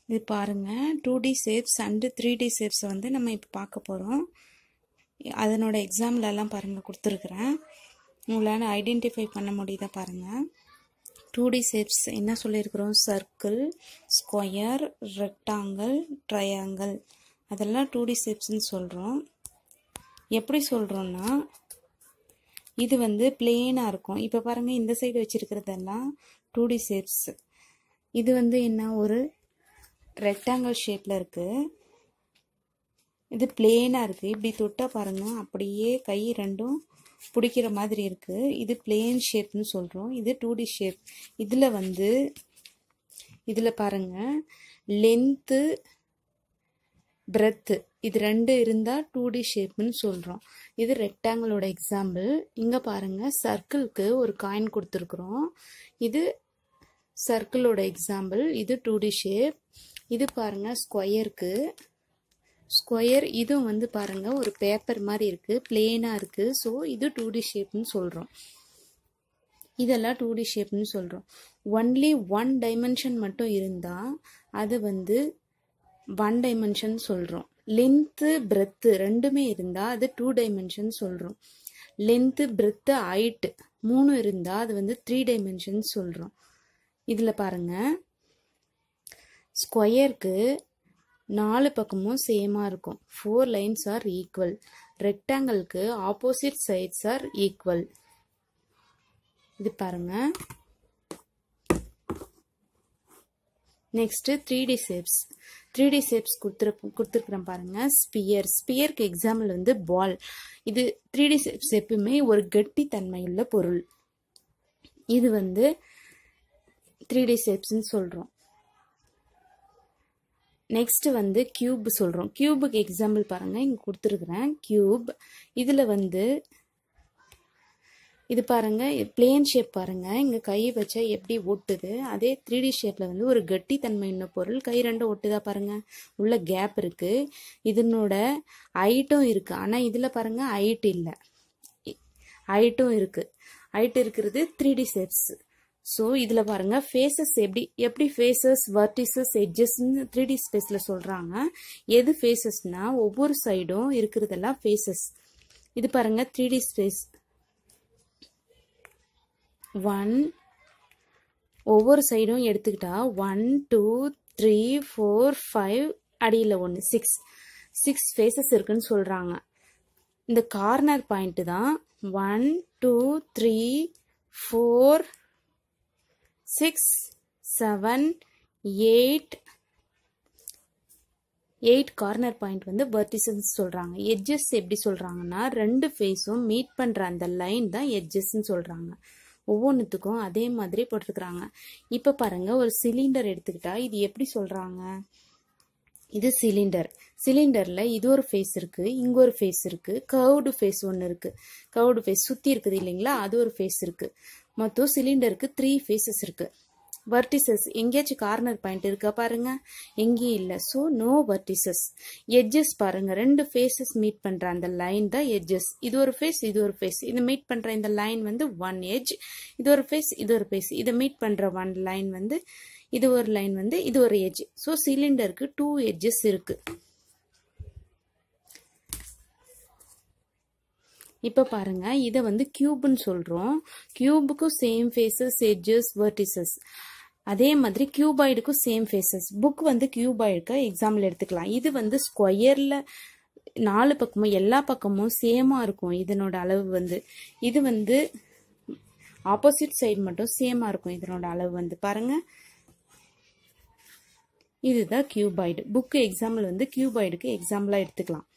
இது பாருங்கள் two D shapes and three D ஷேப்ஸை வந்து நம்ம இப்போ பார்க்க போகிறோம் அதனோட எக்ஸாம்பிளெல்லாம் பாருங்கள் கொடுத்துருக்குறேன் உங்களால் ஐடென்டிஃபை பண்ண முடியுதா பாருங்கள் டூ டி ஷேப்ஸ் என்ன சொல்லியிருக்கிறோம் சர்க்கிள் ஸ்கொயர் ரெக்டாங்கிள் ட்ரையாங்கிள் அதெல்லாம் டூ டி ஷேப்ஸ்னு சொல்கிறோம் எப்படி சொல்கிறோன்னா இது வந்து பிளேனாக இருக்கும் இப்போ பாருங்கள் இந்த சைடு வச்சுருக்கிறதெல்லாம் டூ டி ஷேப்ஸ் இது வந்து என்ன ஒரு ரெக்டாங்கிள் ஷேப்பில் இருக்குது இது பிளேனாக இருக்குது இப்படி தொட்டால் பாருங்கள் அப்படியே கை ரெண்டும் பிடிக்கிற மாதிரி இருக்குது இது பிளேன் ஷேப்னு சொல்கிறோம் இது டூ டி ஷேப் இதில் வந்து இதில் பாருங்கள் லென்த்து பிரெத்து இது ரெண்டு இருந்தால் டூ டி ஷேப்னு சொல்கிறோம் இது ரெக்டாங்கிளோட எக்ஸாம்பிள் இங்கே பாருங்கள் சர்க்கிள்க்கு ஒரு காயின் கொடுத்துருக்குறோம் இது சர்க்கிளோட எக்ஸாம்பிள் இது டூ டி ஷேப் இது பாருங்கள் ஸ்கொயருக்கு ஸ்கொயர் இதுவும் வந்து பாருங்கள் ஒரு பேப்பர் மாதிரி இருக்குது பிளேனாக இருக்குது ஸோ இது டூ டி ஷேப்னு சொல்கிறோம் இதெல்லாம் டூ டி ஷேப்னு சொல்கிறோம் ஒன்லி ஒன் டைமென்ஷன் மட்டும் இருந்தால் அது வந்து ஒன் டைமென்ஷன் சொல்கிறோம் லென்த்து பிரெத்து ரெண்டுமே இருந்தால் அது டூ டைமென்ஷன் சொல்கிறோம் லென்த்து பிரெத்து ஹைட்டு மூணு இருந்தால் அது வந்து த்ரீ டைமென்ஷன் சொல்கிறோம் இதில் பாருங்கள் ஸ்கொயருக்கு நாலு பக்கமும் சேமாக இருக்கும் ஃபோர் லைன்ஸ் ஆர் ஈக்குவல் ரெக்டாங்கிளுக்கு ஆப்போசிட் சைட்ஸ் ஆர் ஈக்குவல் இது பாருங்க next three D shapes three D shapes கொடுத்துரு கொடுத்துருக்குறேன் பாருங்க ஸ்பியர் ஸ்பியருக்கு எக்ஸாம்பிள் வந்து பால் இது த்ரீ டி ஷேப்ஸ் எப்பவுமே ஒரு கெட்டித்தன்மையுள்ள பொருள் இது வந்து த்ரீ டி ஷேப்ஸ்ன்னு சொல்கிறோம் நெக்ஸ்ட் வந்து கியூப் சொல்கிறோம் கியூபுக்கு எக்ஸாம்பிள் பாருங்கள் இங்கே கொடுத்துருக்குறேன் கியூப் இதில் வந்து இது பாருங்கள் பிளேன் ஷேப் பாருங்கள் இங்கே கை வச்சா எப்படி ஒட்டுது அதே த்ரீ டி ஷேப்பில் வந்து ஒரு கட்டித்தன்மையின பொருள் கை ரெண்டும் ஒட்டுதா பாருங்கள் உள்ள கேப் இருக்குது இதனோட ஹைட்டும் இருக்குது ஆனால் இதில் பாருங்கள் ஹைட் இல்லை ஹைட்டும் இருக்குது ஹைட் இருக்கிறது த்ரீ டி ஷேப்ஸ் ஸோ இதில் பாருங்கள் ஃபேஸஸ் எப்படி எப்படி ஃபேஸஸ் வர்டிசஸ் எட்ஜஸ்ன்னு த்ரீ டி ஸ்பேஸில் சொல்கிறாங்க எது ஃபேஸஸ்னால் ஒவ்வொரு சைடும் இருக்கிறதெல்லாம் ஃபேஸஸ் இது பாருங்கள் த்ரீ டி ஸ்பேஸ் ஒன் ஒவ்வொரு சைடும் எடுத்துக்கிட்டா one two three four five அடியில் ஒன்று சிக்ஸ் சிக்ஸ் ஃபேஸஸ் இருக்குன்னு சொல்கிறாங்க இந்த கார்னர் பாயிண்ட்டு தான் one two three four six seven eight eight corner point வந்து வெர்டிசஸ் சொல்கிறாங்க எட்ஜஸ் எப்படி சொல்கிறாங்கன்னா ரெண்டு ஃபேஸும் மீட் பண்ணுற அந்த லைன் தான் எட்ஜஸ்ன்னு சொல்கிறாங்க ஒவ்வொன்றுத்துக்கும் அதே மாதிரி போட்டிருக்கிறாங்க இப்போ பாருங்கள் ஒரு சிலிண்டர் எடுத்துக்கிட்டா இது எப்படி சொல்கிறாங்க இது சிலிண்டர் சிலிண்டரில் இது ஒரு ஃபேஸ் இருக்குது இங்கே ஒரு ஃபேஸ் இருக்குது கவுடு ஃபேஸ் ஒன்று இருக்குது கவுடு ஃபேஸ் சுற்றி இருக்குது இல்லைங்களா அது ஒரு ஃபேஸ் இருக்குது மொத்தம் சிலிண்டருக்கு த்ரீ ஃபேஸஸ் இருக்குது வர்டிசஸ் எங்கேயாச்சும் கார்னர் பாயிண்ட் இருக்கா பாருங்க எங்கேயும் இல்லை ஸோ நோ வர்டிசஸ் எட்ஜஸ் பாருங்க ரெண்டு ஃபேஸஸ் மீட் பண்ற அந்த லைன் தான் எட்ஜஸ் இது ஒரு ஃபேஸ் இது ஒரு ஃபேஸ் இதை மீட் பண்ற இந்த லைன் வந்து ஒன் எட்ஜ் இது ஒரு ஃபேஸ் இது ஒரு ஃபேஸ் இதை மீட் பண்ற ஒன் லைன் வந்து இது ஒரு லைன் வந்து இது ஒரு எட்ஜ் ஸோ சிலிண்டருக்கு டூ எட்ஜஸ் இருக்கு இப்போ பாருங்க இதை வந்து கியூப்னு சொல்கிறோம் கியூபுக்கும் சேம் ஃபேஸஸ் எட்ஜஸ் வெர்டிசஸ் அதே மாதிரி கியூபாய்டுக்கும் சேம் ஃபேஸஸ் புக் வந்து கியூபாய்டுக்கு எக்ஸாம்பிள் எடுத்துக்கலாம் இது வந்து ஸ்கொயரில் நாலு பக்கமும் எல்லா பக்கமும் சேமாக இருக்கும் இதனோட அளவு வந்து இது வந்து ஆப்போசிட் சைடு மட்டும் சேமாக இருக்கும் இதனோட அளவு வந்து பாருங்க இதுதான் கியூபாய்டு புக்கு எக்ஸாம்பிள் வந்து கியூபாய்டுக்கு எக்ஸாம்பிளாக எடுத்துக்கலாம்